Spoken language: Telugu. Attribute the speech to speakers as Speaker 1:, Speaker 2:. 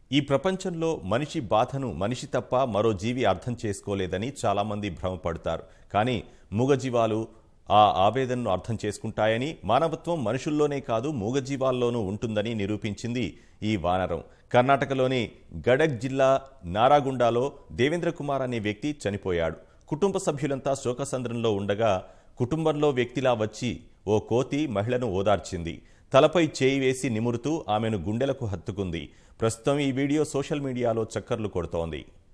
Speaker 1: ఈ ప్రపంచంలో మనిషి బాధను మనిషి తప్ప మరో జీవి అర్థం చేసుకోలేదని చాలామంది భ్రమపడతారు కానీ మూగజీవాలు ఆ ఆవేదనను అర్థం చేసుకుంటాయని మానవత్వం మనుషుల్లోనే కాదు మూగజీవాల్లోనూ ఉంటుందని నిరూపించింది ఈ వానరం కర్ణాటకలోని గడక్ జిల్లా నారాగుండాలో దేవేంద్ర కుమార్ అనే వ్యక్తి చనిపోయాడు కుటుంబ సభ్యులంతా శోకసంద్రంలో ఉండగా కుటుంబంలో వ్యక్తిలా వచ్చి ఓ కోతి మహిళను ఓదార్చింది తలపై చేయి వేసి నిమురుతూ ఆమెను గుండెలకు హత్తుకుంది ప్రస్తుతం ఈ వీడియో సోషల్ మీడియాలో చక్కర్లు కొడుతోంది